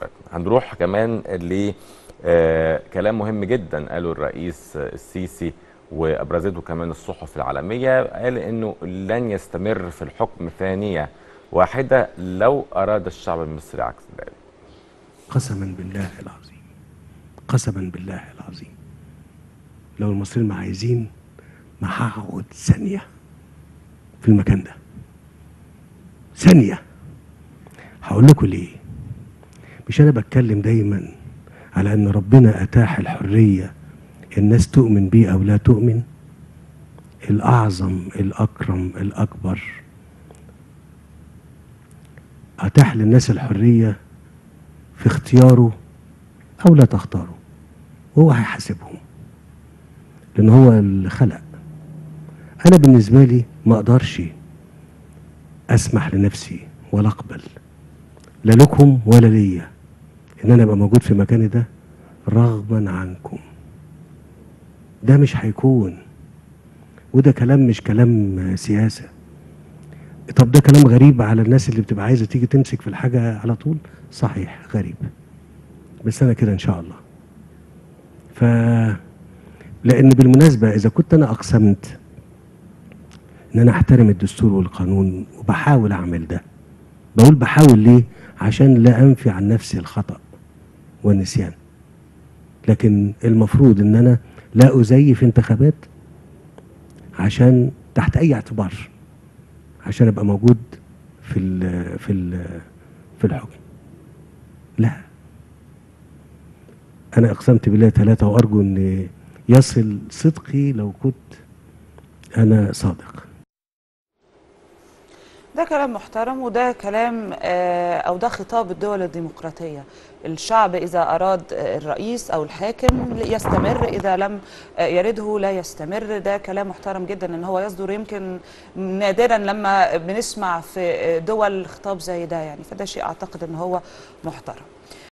انتخاباتنا هنروح كمان ل آه، كلام مهم جدا قاله الرئيس السيسي وابرزته كمان الصحف العالميه قال انه لن يستمر في الحكم ثانيه واحده لو اراد الشعب المصري عكس ذلك قسما بالله العظيم قسما بالله العظيم لو المصريين ما عايزين ما هقعد ثانية في المكان ده ثانية هقول لكم ليه مش أنا بتكلم دايما على أن ربنا أتاح الحرية الناس تؤمن بيه أو لا تؤمن الأعظم الأكرم الأكبر أتاح للناس الحرية في اختياره أو لا تختاره هو هيحاسبهم لأن هو اللي خلق أنا بالنسبة لي ما أقدرش أسمح لنفسي ولا أقبل لا لكم ولا ليا إن أنا أبقى موجود في مكاني ده رغما عنكم ده مش هيكون وده كلام مش كلام سياسة طب ده كلام غريب على الناس اللي بتبقى عايزة تيجي تمسك في الحاجة على طول صحيح غريب بس أنا كده إن شاء الله ف لأن بالمناسبة إذا كنت أنا أقسمت إن أنا أحترم الدستور والقانون وبحاول أعمل ده بقول بحاول ليه؟ عشان لا أنفي عن نفسي الخطأ والنسيان لكن المفروض إن أنا لا أزيف انتخابات عشان تحت أي اعتبار عشان أبقى موجود في ال في ال في الحكم لا أنا أقسمت بالله ثلاثة وأرجو أن يصل صدقي لو كنت أنا صادق ده كلام محترم وده كلام آه، او ده خطاب الدول الديمقراطيه الشعب اذا اراد آه، الرئيس او الحاكم يستمر اذا لم آه، يرده لا يستمر ده كلام محترم جدا ان هو يصدر يمكن نادرا لما بنسمع في دول خطاب زي ده يعني فده شيء اعتقد ان هو محترم